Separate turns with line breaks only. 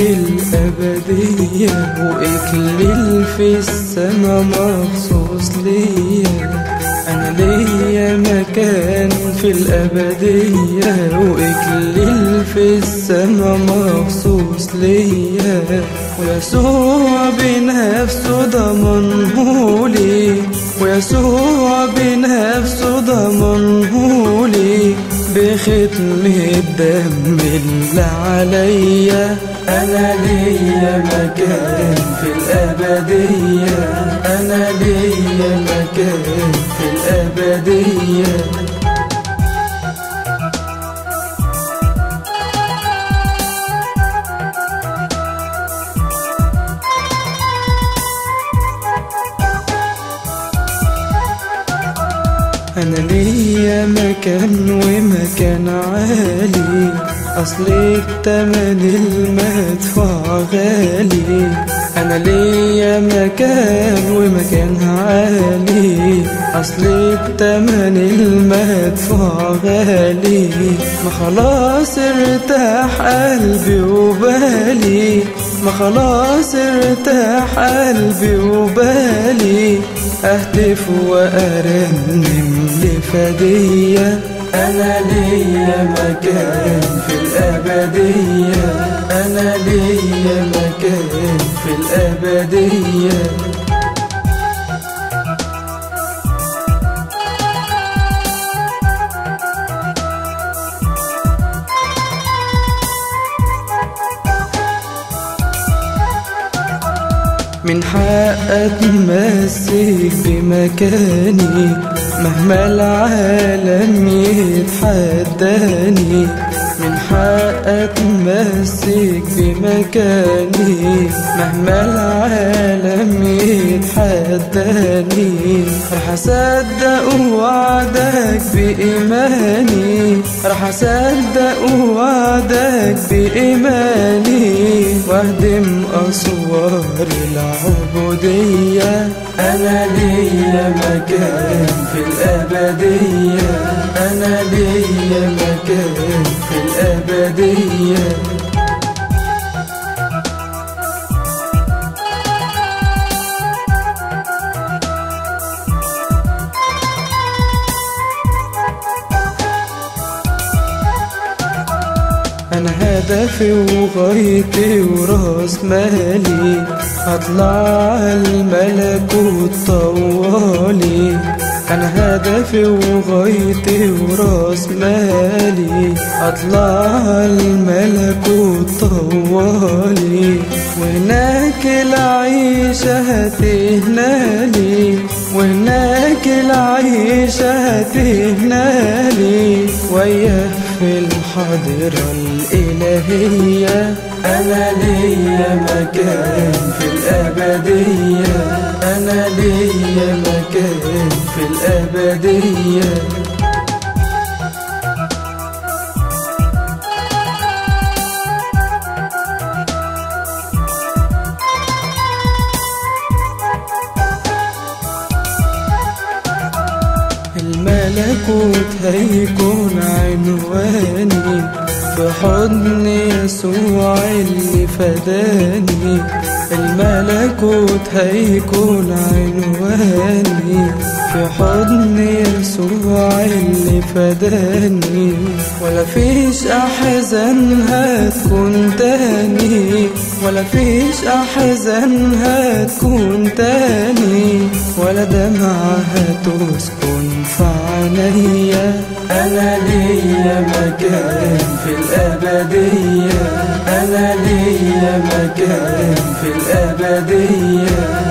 الأبدية وإكليل في السما مخصوص ليا أنا ليا مكان في الأبدية وإكليل في السما مخصوص ليا ويسوع بنفسه ضمنهولي ويسوع بنفسه ضمنهولي بختم الدم اللي عليا أنا ليا مكان في الأبدية أنا ليا مكان في الأبدية أنا ليا مكان ومكان عالي أصل التمن المدفوع غالي أنا ليا مكان ومكان عالي أصل التمن المدفوع غالي ما خلاص ارتاح قلبي وبالي ما خلاص ارتاح قلبي وبالي أهتف وأرنم لفدية أنا ليا مكان في الأبدية أنا ليا مكان في الأبدية من حق اتمسك بمكاني مهما العالم يتحداني من حق اتمسك بمكاني مهما العالم يتحداني راح اصدق وعدك بايماني راح اصدق وعدك بايماني واهدم اسوار العبوديه انا ليا مكان في الابديه انا ليا مكان في الابديه أنا هدفي وغايتي وراس مالي أطلع الملكوت طوالي أنا هدفي وغايتي وراس مالي أطلع الملكوت طوالي وهناك العيشة هتهنالي وهناك العيشة هتهنالي وياه في الحضرة الإلهية أنا ليا مكان في الأبدية أنا ليا مكان في الأبدية الملكوت هيكون عنواني بحضن يسوع اللي فداني الملكوت هيكون عنواني في حضن يسوع اللي فداني ولا فيش أحزان هتكون تاني ولا فيش أحزان هتكون تاني ولا دمعة هتسكن في عينيا أنا ليا مكان في الأبدية أنا ليا مكان في الأبدية